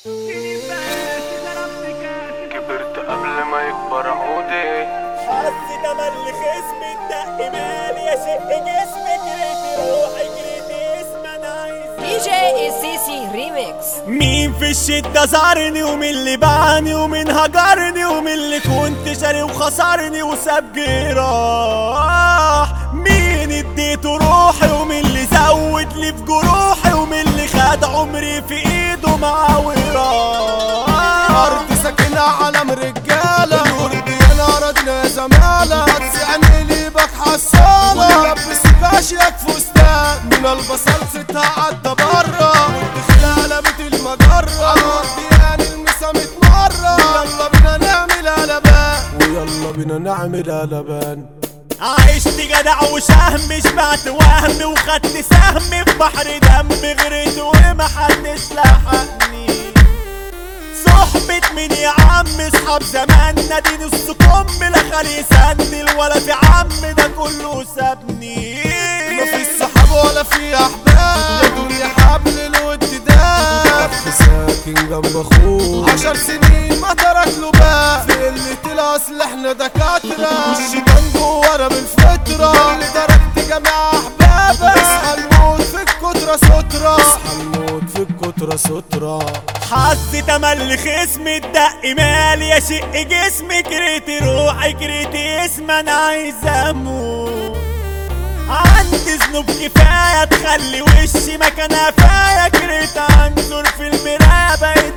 كبرت قبل ما يكبر عودي حظ تملي خصم الدق مالي يا شق جسمي جريت روحي جريت اسم انا عايز دي جي السيسي ريميكس مين في الشدة زارني ومين اللي باعني ومين هجرني ومين اللي كنت شاري وخسرني وساب جراح مين اديته روحي ومين اللي زود لي في جروحي ومين اللي خد عمري في ايده مع وراح أرض ساكنة علم رجالة الورد يا نار ادنى زمالة هتسعني لي بك حصالة ولبسك اشيك فستان من البصل ستها عدى برا والدخلة قلبت المجرة الورد يعني المسا مرة يلا بينا نعمل قلبان ويلا بينا نعمل قلبان عشت جدع وشهم شبعت وهم وخدت سهم في بحر دم غريت ومحدش لحقني صحبة مين يا عم اصحاب زماننا دي نص كم لا خلي يسندل ولا في عم ده كله سابني مفيش صحاب ولا في احباب يا دنيا حبل الود ده ساكن جنب اخوه عشر سنين ما ترك له باب في قلة الاصل احنا دكاترة الشيطان جوانا بالفطرة اللي تركت جميع احبابك اصحى الموت في الكترة سترة اصحى الموت في الكترة سترة حظ تملي خصم الدق مالي يا شق جسمي كريت روحي كريت اسم انا عايز اموت عندي ذنوب كفاية تخلي وشي مكان قفايا كريت انظر في المراية بقيت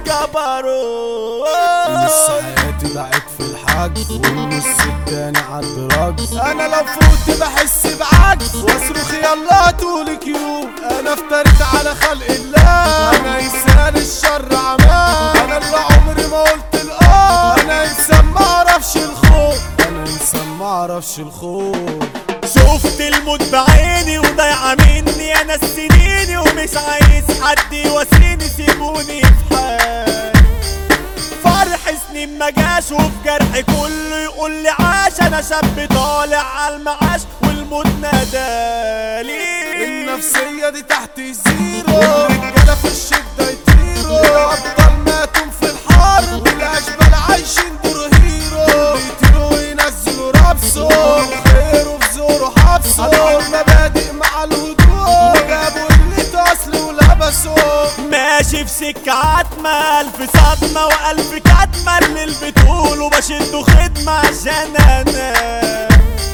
نص جبروت حياتي بقت في الحجز والنص التاني عالدراج انا لو فوت بحس بعجز واصرخ يلا طولك يوم انا افتريت على خلق الله انا انسان الشر عمال انا اللي عمري ما قلت الاه انا انسان ما اعرفش الخوف انا انسان ما اعرفش الخوف شفت الموت بعيني وضايعة مني انا السنيني ومش عايز حد يواسيني سيبوني في حالي فرح سنين ما جاش وفي جرحي كله يقول لي عاش انا شاب طالع على المعاش والموت نادالي النفسية دي تحت الزيرو والرجالة في الشدة يطيروا الأبطال ماتوا في الحرب والأشبال عايشين دور هيرو بيطيروا وينزلوا رابسو خيروا في زوروا حبسوا قطعوا المبادئ مع الهدوء جابوا اللي أصل ولبسوا ماشي في سكة عتمة ألف صدمة وألف كتمة اللي البتقول وبشده خدمة عشان أنا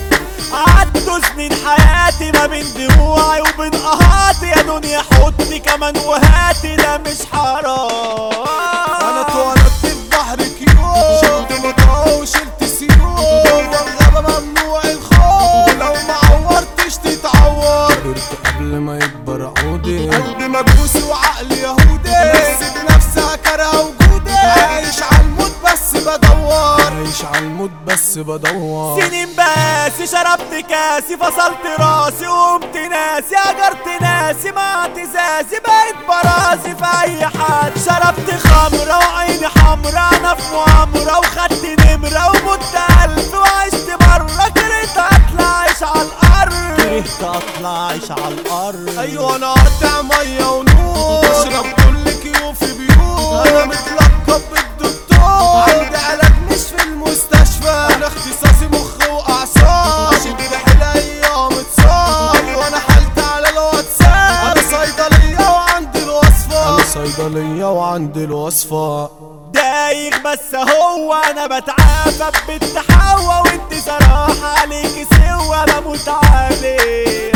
عدوا سنين حياتي ما بين دموعي وبين قهاتي يا دنيا حطي كمان وهاتي ده مش حرام أنا اتولدت في بحر كيوت شلت مطاوع وشلت سيوف جوه الغابة ممنوع الخوف لو ما عورتش تتعور كبرت قبل ما يكبر عودي قلبي مجوسي وعقلي يهودي نفسي بنفسها كاره وجودي عايش على الموت بس بدور عايش على الموت بس بدور سنين بس شربت كاسي فصلت راسي وقمت ناسي هجرت ناسي مع اعتزازي بقيت براسي في اي حد شربت خمرة وعيني حمرا انا في مؤامرة وخدت نمرة ومت الف وعشت برا كرهت اطلع عيش على الارض كرهت اطلع عيش على الارض ايوه انا قاطع ميه ونور بشرب كل كيوف بيوت انا متلقب بالدكتور عندي علاج مش في المستشفى انا اختصاصي مخ واعصاب شد حيل ايام اتصاب ايوه انا حالتي على الواتساب انا صيدليه وعندي الوصفه انا صيدليه وعندي الوصفه دايخ بس هو انا بتعافى بالتحوى وانت صراحة عليك سوا بموت عليه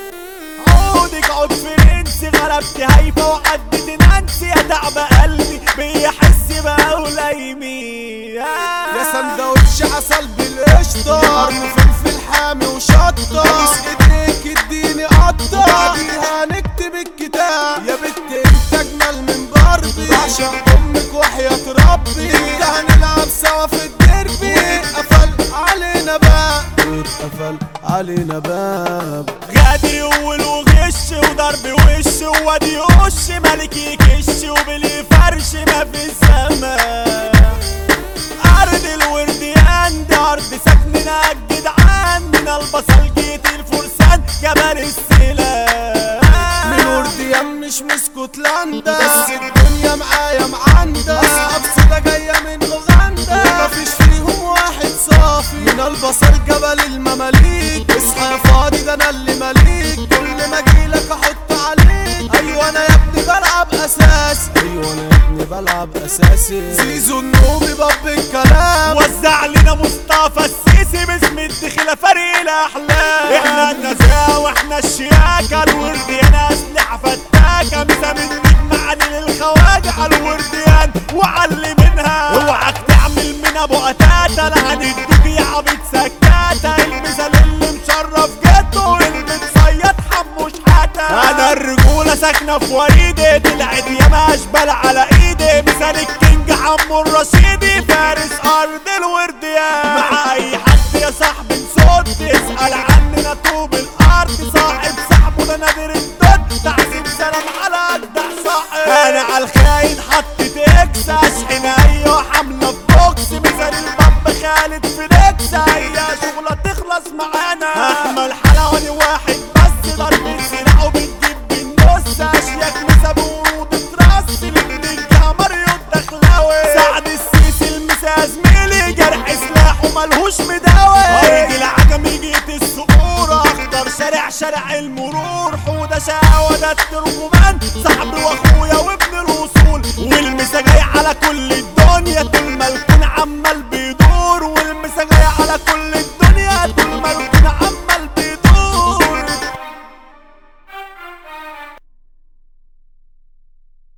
عودك عود فرنسي غلبت هيفا وعدت نانسي يا تعب قلبي بيحس بقى يمين يا سندوتش عسل بالقشطة قرن فلفل حامي وشطة بوس ايديك اديني قطة بعديها نكتب الكتاب يا بت انت اجمل من باربي بعشق امك وحياة ربي انت هنلعب سوا في الديربي اتقفل علينا باب اتقفل علينا باب غادر يقول وغش وضرب وش وادي وش ملك يكش وبلي فرش ما في السماء ارض الورد عندي ارض سكننا الجدعان من البصل جيت الفرسان جبل السلام من ورديان مش من اسكتلندا بس الدنيا معايا معانا بلعب اساسي زيزو النوبي باب الكلام وزع لنا مصطفى السيسي باسم الدخلة فريق الاحلام احنا النزاهة واحنا الشياكة الورديان اسلحة فتاكة مسا من نجم علي للخواجة على الورديان وعلي منها اوعك تعمل من ابو قتاتة لا هنديك يا عبيط سكاتة المثال اللي مشرف جده واللي متصيد حموش حتى انا الرجولة ساكنة في وريدي طلعت ياما اشبال على ايدي مثال الكينج حمو الرشيدي فارس ارض الورديان مع اي حد يا صاحبي نصوت تسأل عننا طوب الارض صاحب صاحبه ده نادر الدود تعزيم سلام على اجدع صاحب انا على الخاين حطيت اكس اشحن ايوه حملة في بوكس مثال الباب خالد في نكس اي شغلة تخلص معانا احمل حلواني واحد بس ضرب سلاحه بتجيب بالنص اشياك مسا بورود تراس الاتجاه ماريو الدخلاوي سعد السيسي المسا زميلي جرح سلاحه ملهوش مداوي ارض العجم جيت الصقور اخضر شارع شارع المرور حوده شقاوة ده الترجمان صاحبي واخويا وابن الوصول والمسا جاي على كل الدنيا طول ما الكون عمال